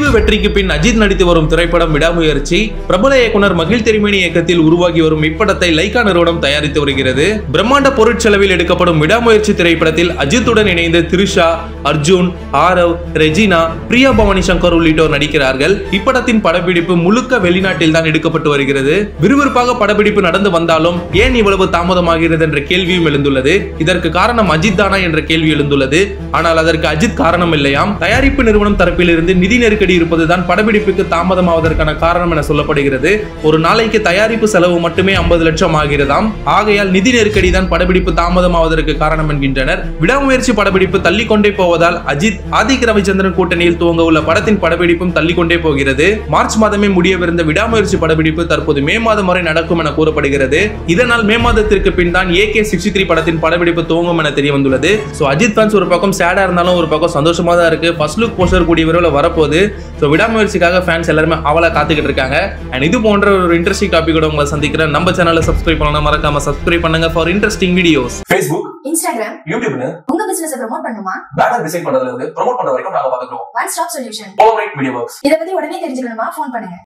துணிவு வெற்றிக்கு பின் அஜித் நடித்து வரும் திரைப்படம் விடாமுயற்சி பிரபல இயக்குனர் மகிழ் திருமேனி இயக்கத்தில் உருவாகி வரும் இப்படத்தை லைகா நிறுவனம் தயாரித்து வருகிறது பிரம்மாண்ட பொருட்செலவில் எடுக்கப்படும் விடாமுயற்சி திரைப்படத்தில் அஜித்துடன் இணைந்து த்ரிஷா அர்ஜுன் ஆரவ் ரெஜினா பிரியா பவானி சங்கர் உள்ளிட்டோர் நடிக்கிறார்கள் இப்படத்தின் படப்பிடிப்பு முழுக்க வெளிநாட்டில் தான் எடுக்கப்பட்டு வருகிறது விறுவிறுப்பாக படப்பிடிப்பு நடந்து வந்தாலும் ஏன் இவ்வளவு தாமதமாகிறது என்ற கேள்வியும் எழுந்துள்ளது இதற்கு காரணம் அஜித் தானா என்ற கேள்வி எழுந்துள்ளது ஆனால் அதற்கு அஜித் காரணம் இல்லையாம் தயாரிப்பு நிறுவனம் தரப்பிலிருந்து நிதி நெருக்கடி இருப்பதுதான் படப்பிடிப்புக்கு தாமதமாவதற்கான காரணம் என சொல்லப்படுகிறது ஒரு நாளைக்கு தயாரிப்பு செலவு மட்டுமே ஐம்பது லட்சம் ஆகிறதாம் ஆகையால் நிதி நெருக்கடி தான் படப்பிடிப்பு தாமதமாவதற்கு காரணம் என்கின்றனர் விடாமுயற்சி படப்பிடிப்பு தள்ளிக்கொண்டே போவதால் அஜித் ஆதிக் ரவிச்சந்திரன் கூட்டணியில் துவங்க உள்ள படத்தின் படப்பிடிப்பும் தள்ளிக்கொண்டே போகிறது மார்ச் மாதமே முடியவிருந்த விடாமுயற்சி படப்பிடிப்பு தற்போது மே மாதம் வரை நடக்கும் என கூறப்படுகிறது இதனால் மே மாதத்திற்கு பின் தான் ஏகே சிக்ஸ்டி த்ரீ படத்தின் படப்பிடிப்பு துவங்கும் என தெரிய வந்துள்ளது ஸோ அஜித் ஃபேன்ஸ் ஒரு பக்கம் சேடா இருந்தாலும் ஒரு பக்கம் சந்தோஷமா தான் இருக்கு ஃபர்ஸ்ட் லுக் போஸ்டர் கூடிய விரைவில் வரப்போகுது ஸோ விடாமுயற்சிக்காக ஃபேன்ஸ் எல்லாருமே அவளை காத்துக்கிட்டு இருக்காங்க அண்ட் இது போன்ற ஒரு இன்ட்ரெஸ்டிங் டாபிக்கோட உங்களை சந்திக்கிறேன் நம்ம சேனலை சப்ஸ்கிரைப் பண்ணலாம் மறக்காம சப்ஸ்கிரைப் பண்ணுங்க for interesting videos Facebook Instagram யூடியூப்னு உங்க பிசினஸ் ப்ரோமோட் பண்ணுமா பேனர் டிசைன் பண்றதுல இருந்து ப்ரோமோட் பண்ற வரைக்கும் நாங்க பாத்துக்கிறோம் one stop solution Polarite media works இத பத்தி உடனே தெரிஞ்சுக்கணுமா ஃபோன் பண்ணுங்க